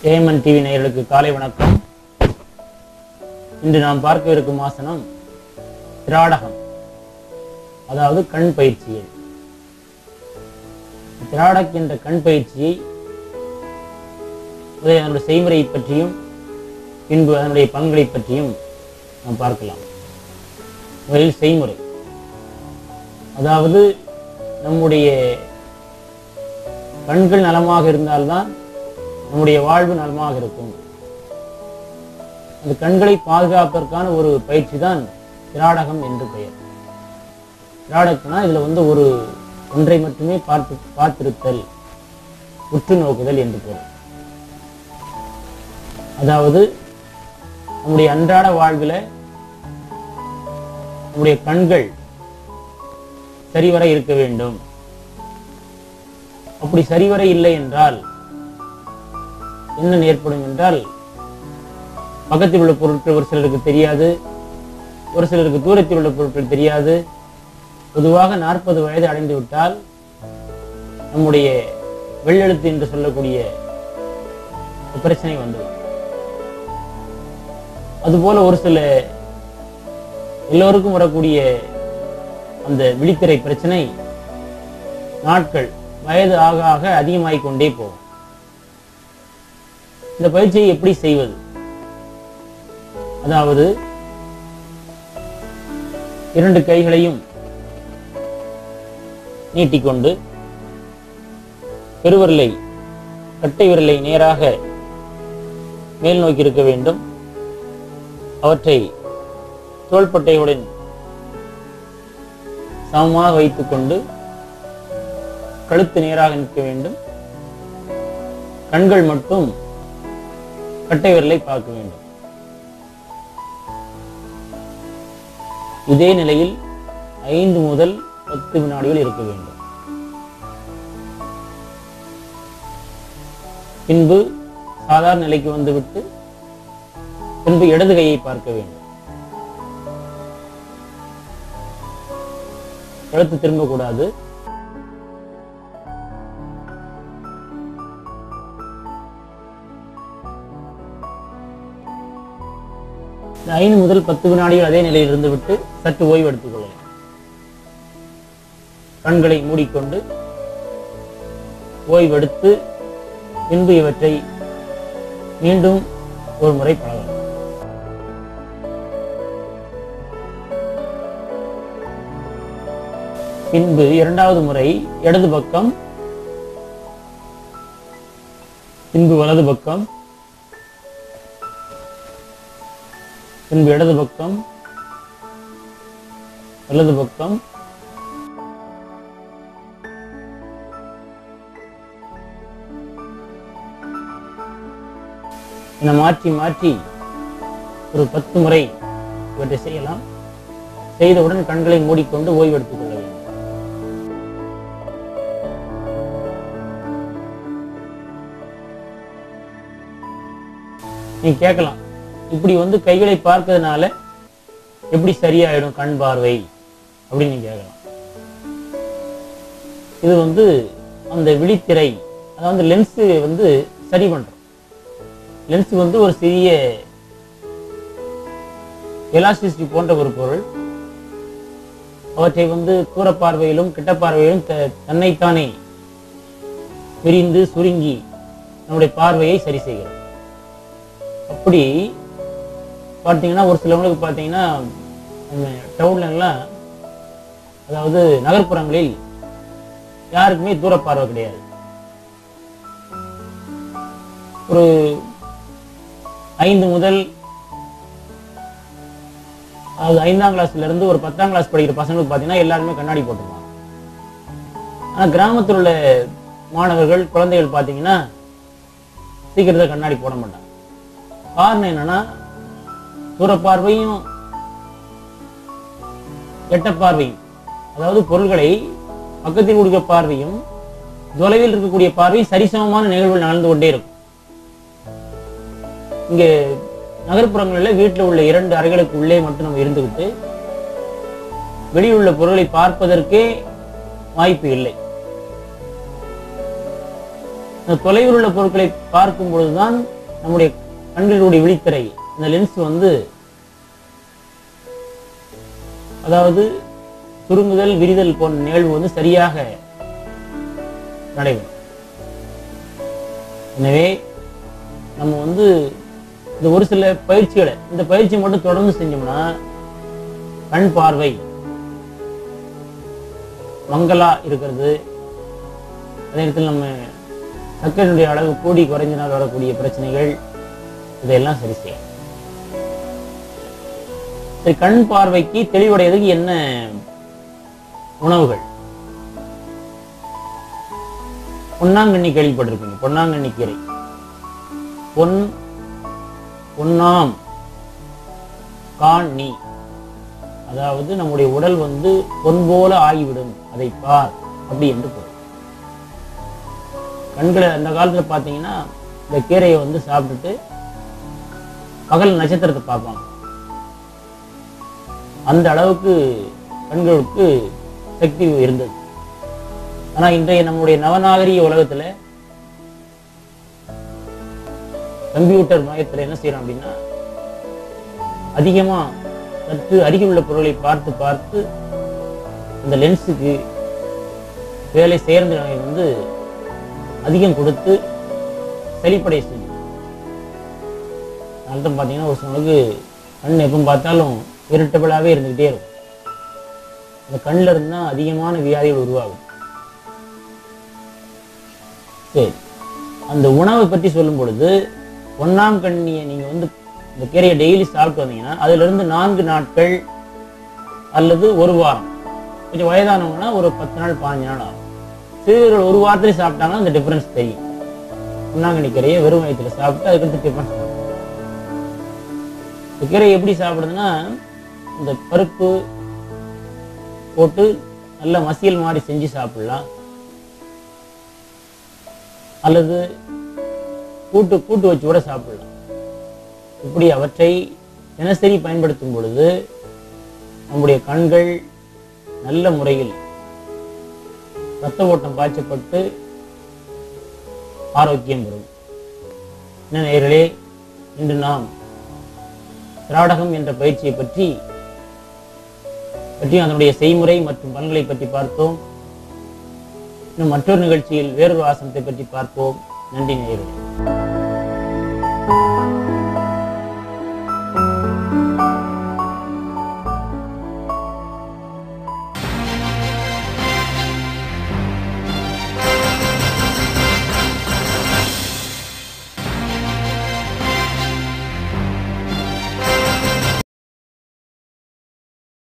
AMN TV நேயர்களுக்கு காலை வணக்கம் இன்று நாம் பார்க்க இருக்கும் ஆசனம் திராடகம் அதாவது கண் பயிற்சியை திராடக் என்ற கண் பயிற்சியை முதலில் அதனுடைய செய்முறை பற்றியும் பின்பு அதனுடைய பலன்களை பற்றியும் நாம் பார்க்கலாம் முதலில் செய்முறை அதாவது நம்முடைய கண்கள் நலமாக இருந்தால்தான் நம்முடைய வாழ்வு நலமாக இருக்கும் அந்த கண்களை பாதுகாப்பதற்கான ஒரு பயிற்சி தான் திராடகம் என்று பெயர் திராடகம்னா இதுல வந்து ஒரு ஒன்றை மட்டுமே பார்த்து பார்த்திருத்தல் உற்று நோக்குதல் என்று பொருள் அதாவது நம்முடைய அன்றாட வாழ்வில் நம்முடைய கண்கள் சரிவர இருக்க வேண்டும் அப்படி சரிவர இல்லை என்றால் என்ன ஏற்படும் என்றால் பக்கத்தில் உள்ள பொருட்கள் ஒரு சிலருக்கு தெரியாது ஒரு சிலருக்கு தூரத்தில் உள்ள பொருட்கள் தெரியாது பொதுவாக நாற்பது வயது அடைந்து விட்டால் நம்முடைய வெள்ளெழுத்து என்று சொல்லக்கூடிய பிரச்சனை வந்துவிடும் அதுபோல ஒரு சில எல்லோருக்கும் வரக்கூடிய அந்த விழித்திரை பிரச்சனை நாட்கள் வயது ஆக ஆக அதிகமாகிக் கொண்டே போகும் இந்த பயிற்சியை எப்படி செய்வது அதாவது இரண்டு கைகளையும் நீட்டிக்கொண்டு பெருவிரலை கட்டை விரலை நேராக மேல் நோக்கி இருக்க வேண்டும் அவற்றை தோள்பட்டையுடன் சமமாக வைத்துக்கொண்டு கழுத்து நேராக நிற்க வேண்டும் கண்கள் மட்டும் கட்டை விரலை பார்க்க வேண்டும் இதே நிலையில் ஐந்து முதல் பத்து வினாடிகள் இருக்க வேண்டும் பின்பு சாதாரண நிலைக்கு வந்துவிட்டு பின்பு இடது கையை பார்க்க வேண்டும் கழுத்து திரும்பக்கூடாது இந்த ஐந்து முதல் பத்து வினாடிகள் அதே நிலையில் இருந்துவிட்டு சற்று ஓய்வு எடுத்துக் கொள்ளலாம் கண்களை மூடிக்கொண்டு ஓய்வெடுத்து பின்பு இவற்றை மீண்டும் ஒரு முறை பழகலாம் பின்பு இரண்டாவது முறை இடது பக்கம் பின்பு வலது பக்கம் பின்பு இடது பக்கம் வலது பக்கம் என மாற்றி மாற்றி ஒரு பத்து முறை இவற்றை செய்யலாம் செய்தவுடன் கண்களை மூடிக்கொண்டு ஓய்வெடுத்துக் கொள்ள வேண்டும் நீ கேட்கலாம் இப்படி வந்து கைகளை பார்க்கறதுனால எப்படி சரியாயிடும் கண் பார்வை அப்படின்னு நீங்க கேட்கலாம் இது வந்து அந்த விழித்திரை அதாவது லென்ஸ் வந்து சரி பண்றோம் லென்ஸ் வந்து ஒரு சிறிய எலாஸ்டிசிட்டி போன்ற ஒரு பொருள் அவற்றை வந்து தூர பார்வையிலும் கிட்ட பார்வையிலும் த- தன்னைத்தானே விரிந்து சுருங்கி நம்முடைய பார்வையை சரி செய்கிறோம் அப்படி பார்த்தீங்கன்னா ஒரு சிலவங்களுக்கு பார்த்தீங்கன்னா நம்ம டவுன்ல எல்லாம் அதாவது நகர்ப்புறங்களில் யாருக்குமே தூர பார்வை கிடையாது ஒரு ஐந்து முதல் அது ஐந்தாம் கிளாஸ்ல இருந்து ஒரு பத்தாம் கிளாஸ் படிக்கிற பசங்களுக்கு பார்த்தீங்கன்னா எல்லாருமே கண்ணாடி போட்டுருவாங்க ஆனா கிராமத்தில் உள்ள மாணவர்கள் குழந்தைகள் பார்த்தீங்கன்னா சீக்கிரத்தில் கண்ணாடி போட மாட்டாங்க காரணம் என்னன்னா தூர பார்வையும் எட்ட பார்வையும் அதாவது பொருள்களை பக்கத்தில் கொடுக்க பார்வையும் தொலைவில் இருக்கக்கூடிய பார்வையும் சரிசமமான நிகழ்வுகள் நடந்து கொண்டே இருக்கும் இங்க நகர்ப்புறங்களில் வீட்டில் உள்ள இரண்டு அறைகளுக்கு உள்ளே மட்டும் நம்ம இருந்துகிட்டு வெளியில் உள்ள பொருளை பார்ப்பதற்கே வாய்ப்பு இல்லை இந்த தொலைவில் உள்ள பொருட்களை பார்க்கும் பொழுதுதான் நம்முடைய கண்களுடைய விழித்திரை இந்த லென்ஸ் வந்து அதாவது சுருங்குதல் விரிதல் போன்ற நிகழ்வு வந்து சரியாக நடைபெறும் எனவே நம்ம வந்து இந்த ஒரு சில பயிற்சிகளை இந்த பயிற்சி மட்டும் தொடர்ந்து செஞ்சோம்னா கண் பார்வை மங்களா இருக்கிறது அதே நேரத்தில் நம்ம சர்க்கரையினுடைய அளவு கூடி குறைஞ்சினால் வரக்கூடிய பிரச்சனைகள் இதையெல்லாம் சரி செய்யும் சரி கண் பார்வைக்கு தெளிவடையதுக்கு என்ன உணவுகள் பொன்னாங்கண்ணி கேள்விப்பட்டிருப்பீங்க பொன்னாங்கண்ணி கீரை பொன் பொன்னாம் காணி அதாவது நம்முடைய உடல் வந்து பொன் போல ஆகிவிடும் அதை பார் அப்படி என்று பொருள் கண்களை அந்த காலத்துல பார்த்தீங்கன்னா இந்த கீரையை வந்து சாப்பிட்டுட்டு பகல் நட்சத்திரத்தை பார்ப்பாங்க அந்த அளவுக்கு கண்களுக்கு சக்தி இருந்தது ஆனா இன்றைய நம்முடைய நவநாகரிக உலகத்துல கம்ப்யூட்டர் மயத்துல என்ன செய்யறோம் அப்படின்னா அதிகமா சற்று அருகில் உள்ள பொருளை பார்த்து பார்த்து அந்த லென்ஸுக்கு வேலை சேர்ந்த வந்து அதிகம் கொடுத்து செழிப்படைய செய்யும் அதனால தான் பார்த்தீங்கன்னா ஒரு சிலருக்கு கண் எப்போ பார்த்தாலும் இரிட்டபிளாகவே இருந்துக்கிட்டே இருக்கும் அந்த கண்ணில் இருந்து தான் அதிகமான வியாதிகள் உருவாகும் சரி அந்த உணவை பற்றி சொல்லும் பொழுது ஒன்றாம் கண்ணியை நீங்கள் வந்து இந்த கீரையை டெய்லி சாப்பிட்டு வந்தீங்கன்னா அதிலிருந்து நான்கு நாட்கள் அல்லது ஒரு வாரம் கொஞ்சம் வயதானவங்கன்னா ஒரு பத்து நாள் பாஞ்சு நாள் ஆகும் சிறுவர்கள் ஒரு வாரத்துல சாப்பிட்டாங்கன்னா அந்த டிஃபரன்ஸ் தெரியும் பொன்னாங்கண்ணி கீரையை வெறும் வயிற்றுல சாப்பிட்டு அதுக்கடுத்து டிஃபரன்ஸ் சாப்பிடும் இந்த கீரை எப்படி சாப்பிடுதுன்னா இந்த பருப்பு போட்டு நல்ல மசியல் மாதிரி செஞ்சு சாப்பிடலாம் அல்லது கூட்டு கூட்டு வச்சு கூட சாப்பிடலாம் இப்படி அவற்றை தினசரி பயன்படுத்தும் பொழுது நம்முடைய கண்கள் நல்ல முறையில் ரத்த ஓட்டம் பாய்ச்சப்பட்டு ஆரோக்கியம் பெறும் என்ன நேயர்களே இன்று நாம் திராடகம் என்ற பயிற்சியை பற்றி பற்றி அதனுடைய செய்முறை மற்றும் பலன்களை பற்றி பார்த்தோம் இன்னும் மற்றொரு நிகழ்ச்சியில் வேறொரு ஆசனத்தை பற்றி பார்ப்போம் நன்றி நேயர்களே